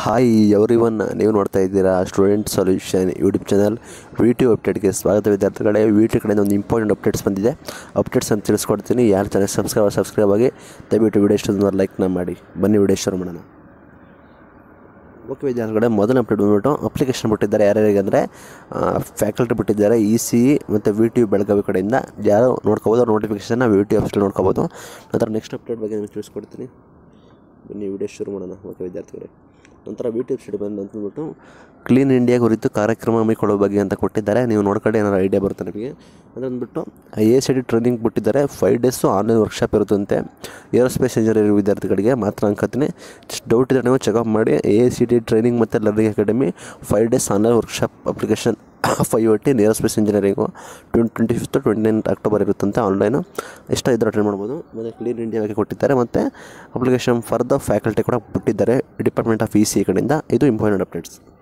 hi everyone ನೀವು ನೋಡ್ತಾ ಇದ್ದೀರಾ student solution YouTube channel V T ಅಪ್ಡೇಟ್ಗೆ ಸ್ವಾಗತ ವಿದ್ಯಾರ್ಥಿಗಳೇ ವಿ ಟಿ ಕಡೆಯಿಂದ ಒಂದು ಇಂಪಾರ್ಟೆಂಟ್ ಅಪ್ಡೇಟ್ಸ್ ಬಂದಿದೆ ಅಪ್ಡೇಟ್ಸ್ ಅಂತ ತಿಳಿಸ್ಕೊಡ್ತೀನಿ ಯಾರು ಚಾನಲ್ ಸಬ್ಸ್ಕ್ರೈಬ್ ಸಬ್ಸ್ಕ್ರೈಬ್ ಆಗಿ ದಯವಿಟ್ಟು ವಿಡಿಯೋ ಇಷ್ಟ ಲೈಕ್ನ ಮಾಡಿ ಬನ್ನಿ ವಿಡಿಯೋ ಶುರು ಮಾಡೋಣ ಓಕೆ ವಿದ್ಯಾರ್ಥಿಗಳೇ ಮೊದಲ ಅಪ್ಡೇಟ್ ಬಂದ್ಬಿಟ್ಟು ಅಪ್ಲಿಕೇಶನ್ ಬಿಟ್ಟಿದ್ದಾರೆ ಯಾರ್ಯಾರಿಗೆ ಅಂದರೆ ಫ್ಯಾಕಲ್ಟಿ ಬಿಟ್ಟಿದ್ದಾರೆ ಇ ಸಿ ಮತ್ತು ವಿ ಟಿ ಯು ಬೆಳಗಾವಿ ಕಡೆಯಿಂದ ಯಾರು ನೋಡ್ಕೋಬೋದು ನೋಟಿಫಿಕೇಷನ್ನ ವಿ ಟಿ ಆಫೀಸಲ್ಲಿ ನೋಡ್ಕೋಬೋದು ನಂತರ ನೆಕ್ಸ್ಟ್ ಅಪ್ಡೇಟ್ ಬಗ್ಗೆ ನಿಮಗೆ ತಿಳಿಸ್ಕೊಡ್ತೀನಿ ಬನ್ನಿ ವಿಡಿಯೋ ಶುರು ಮಾಡೋಣ ಓಕೆ ವಿದ್ಯಾರ್ಥಿಗಳೇ ನಂತರ ವಿ ಟಿ ಸ್ಟಡಿ ಬಂದು ಅಂತಂದ್ಬಿಟ್ಟು ಕ್ಲೀನ್ ಇಂಡಿಯಾ ಕುರಿತು ಕಾರ್ಯಕ್ರಮ ಹಮ್ಮಿಕೊಳ್ಳೋ ಬಗ್ಗೆ ಅಂತ ಕೊಟ್ಟಿದ್ದಾರೆ ನೀವು ನೋಡ್ಕೊಂಡು ಏನಾರು ಐಡಿಯಾ ಬರುತ್ತೆ ನಿಮಗೆ ಅಂದರೆ ಅಂದ್ಬಿಟ್ಟು I A C D training ಬಿಟ್ಟಿದ್ದಾರೆ ಫೈವ್ ಡೇಸು ಆನ್ಲೈನ್ ವರ್ಕ್ಶಾಪ್ ಇರುತ್ತಂತೆ ಏರೋಸ್ಪೇಸ್ ಇಂಜಿನಿಯರಿಂಗ್ ವಿದ್ಯಾರ್ಥಿಗಳಿಗೆ ಮಾತ್ರ ಅನ್ಕೋತೀನಿ ಜಸ್ಟ್ ಡೌಟ್ ಇದ್ದರೆ ನೀವು ಚೆಕಪ್ ಮಾಡಿ ಎ ಸಿ ಡಿ ಟ್ರೈನಿಂಗ್ ಮತ್ತು learning academy five days online workshop application five ಒಟ್ಟಿ aerospace engineering twenty twenty fifth twenty nine October ಇರುತ್ತಂತೆ ಆನ್ಲೈನು ಇಷ್ಟ ಇದ್ದರೆ ಅಟೆಂಡ್ ಮಾಡ್ಬೋದು ಮತ್ತು ಕ್ಲೀನ್ ಇಂಡಿಯಾ ಬಗ್ಗೆ ಕೊಟ್ಟಿದ್ದಾರೆ ಮತ್ತು ಅಪ್ಲಿಕೇಶನ್ ಫಾರ್ ದ ಫ್ಯಾಕಲ್ಟಿ ಕೂಡ ಬಿಟ್ಟಿದ್ದಾರೆ ಡಿಪಾರ್ಟ್ಮೆಂಟ್ ಆಫ್ ಇ ಸಿ ಕಡೆಯಿಂದ ಇದು ಇಂಪಾರ್ಟೆಂಟ್ ಅಪ್ಡೇಟ್ಸ್